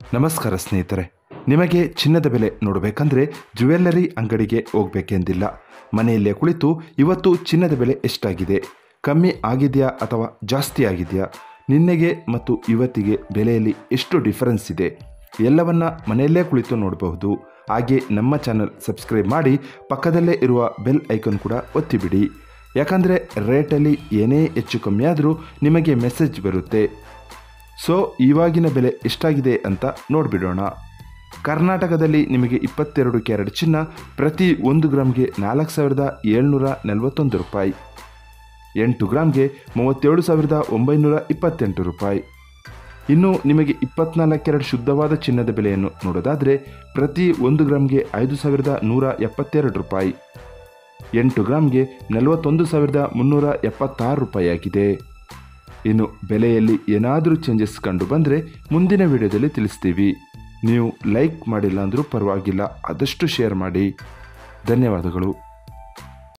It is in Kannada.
ನಮಸ್ಕಾರ ಸ್ನೇಹಿತರೆ ನಿಮಗೆ ಚಿನ್ನದ ಬೆಲೆ ನೋಡಬೇಕಂದ್ರೆ ಜ್ಯುವೆಲ್ಲರಿ ಅಂಗಡಿಗೆ ಹೋಗಬೇಕೆಂದಿಲ್ಲ ಮನೆಯಲ್ಲೇ ಕುಳಿತು ಇವತ್ತು ಚಿನ್ನದ ಬೆಲೆ ಎಷ್ಟಾಗಿದೆ ಕಮ್ಮಿ ಆಗಿದೆಯಾ ಅಥವಾ ಜಾಸ್ತಿ ಆಗಿದೆಯಾ ನಿನ್ನೆಗೆ ಮತ್ತು ಇವತ್ತಿಗೆ ಬೆಲೆಯಲ್ಲಿ ಎಷ್ಟು ಡಿಫರೆನ್ಸ್ ಇದೆ ಎಲ್ಲವನ್ನ ಮನೆಯಲ್ಲೇ ಕುಳಿತು ನೋಡಬಹುದು ಹಾಗೆ ನಮ್ಮ ಚಾನಲ್ ಸಬ್ಸ್ಕ್ರೈಬ್ ಮಾಡಿ ಪಕ್ಕದಲ್ಲೇ ಇರುವ ಬೆಲ್ ಐಕಾನ್ ಕೂಡ ಒತ್ತಿಬಿಡಿ ಯಾಕಂದರೆ ರೇಟಲ್ಲಿ ಏನೇ ಹೆಚ್ಚು ಕಮ್ಮಿ ಆದರೂ ನಿಮಗೆ ಮೆಸೇಜ್ ಬರುತ್ತೆ ಸೊ ಇವಾಗಿನ ಬೆಲೆ ಎಷ್ಟಾಗಿದೆ ಅಂತ ನೋಡಿಬಿಡೋಣ ಕರ್ನಾಟಕದಲ್ಲಿ ನಿಮಗೆ ಇಪ್ಪತ್ತೆರಡು ಕ್ಯಾರೆಟ್ ಚಿನ್ನ ಪ್ರತಿ ಒಂದು ಗ್ರಾಮ್ಗೆ ನಾಲ್ಕು ಸಾವಿರದ ಏಳ್ನೂರ ನಲವತ್ತೊಂದು ರೂಪಾಯಿ ಎಂಟು ಗ್ರಾಮ್ಗೆ ಮೂವತ್ತೇಳು ಸಾವಿರದ ಒಂಬೈನೂರ ಇಪ್ಪತ್ತೆಂಟು ರೂಪಾಯಿ ಇನ್ನು ನಿಮಗೆ ಇಪ್ಪತ್ನಾಲ್ಕು ಕ್ಯಾರೆಟ್ ಶುದ್ಧವಾದ ಚಿನ್ನದ ಬೆಲೆಯನ್ನು ನೋಡೋದಾದರೆ ಪ್ರತಿ ಒಂದು ಗ್ರಾಮ್ಗೆ ಐದು ಸಾವಿರದ ನೂರ ಎಪ್ಪತ್ತೆರಡು ರೂಪಾಯಿ ಎಂಟು ಗ್ರಾಮ್ಗೆ ನಲವತ್ತೊಂದು ಸಾವಿರದ ಮುನ್ನೂರ ಎಪ್ಪತ್ತಾರು ರೂಪಾಯಿ ಆಗಿದೆ ಇನ್ನು ಬೆಲೆಯಲ್ಲಿ ಏನಾದರೂ ಚೇಂಜಸ್ ಕಂಡು ಬಂದರೆ ಮುಂದಿನ ವಿಡಿಯೋದಲ್ಲಿ ತಿಳಿಸ್ತೀವಿ ನೀವು ಲೈಕ್ ಮಾಡಿಲ್ಲ ಅಂದರೂ ಪರವಾಗಿಲ್ಲ ಆದಷ್ಟು ಶೇರ್ ಮಾಡಿ ಧನ್ಯವಾದಗಳು